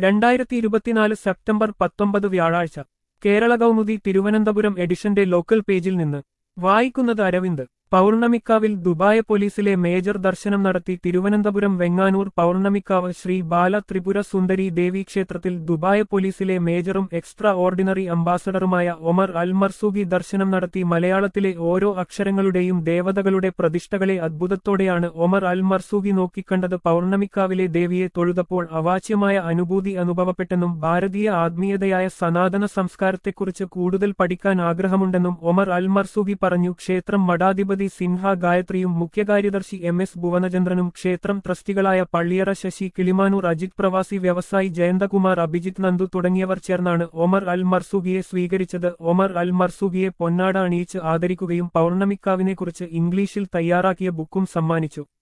രണ്ടായിരത്തി ഇരുപത്തിനാല് സെപ്റ്റംബർ പത്തൊമ്പത് വ്യാഴാഴ്ച കേരള കൗമുദി തിരുവനന്തപുരം എഡിഷന്റെ ലോക്കൽ പേജിൽ നിന്ന് വായിക്കുന്നത് അരവിന്ദ് പൗർണമിക്കാവിൽ ദുബായ് പോലീസിലെ മേജർ ദർശനം നടത്തി തിരുവനന്തപുരം വെങ്ങാനൂർ പൗർണമിക്കാവ് ശ്രീ ബാല ത്രിപുര സുന്ദരി ദേവി ക്ഷേത്രത്തിൽ ദുബായ് പോലീസിലെ മേജറും എക്സ്ട്രാ ഓർഡിനറി അംബാസഡറുമായ ഒമർ അൽ മർസൂഖി ദർശനം നടത്തി മലയാളത്തിലെ ഓരോ അക്ഷരങ്ങളുടെയും ദേവതകളുടെ പ്രതിഷ്ഠകളെ അദ്ഭുതത്തോടെയാണ് ഒമർ അൽ മർസൂഖി നോക്കിക്കണ്ടത് പൗർണമിക്കാവിലെ ദേവിയെ തൊഴുതപ്പോൾ അവാച്യമായ അനുഭൂതി അനുഭവപ്പെട്ടെന്നും ഭാരതീയ ആത്മീയതയായ സനാതന സംസ്കാരത്തെക്കുറിച്ച് കൂടുതൽ പഠിക്കാൻ ആഗ്രഹമുണ്ടെന്നും ഒമർ അൽ മർസൂഖി പറഞ്ഞു ക്ഷേത്രം മഠാധിപതി സിൻഹ ഗായത്രിയും മുഖ്യകാര്യദർശി എം എസ് ഭുവനചന്ദ്രനും ക്ഷേത്രം ട്രസ്റ്റികളായ പള്ളിയറ ശശി കിളിമാനൂർ അജിത് പ്രവാസി വ്യവസായി ജയന്തകുമാർ അഭിജിത് നന്ദു തുടങ്ങിയവർ ചേർന്നാണ് ഒമർ അൽ മർസൂഖിയെ സ്വീകരിച്ചത് ഒമർ അൽ മർസൂഖിയെ പൊന്നാട അണിയിച്ച് ആദരിക്കുകയും പൗർണമിക്കാവിനെക്കുറിച്ച് ഇംഗ്ലീഷിൽ തയ്യാറാക്കിയ ബുക്കും സമ്മാനിച്ചു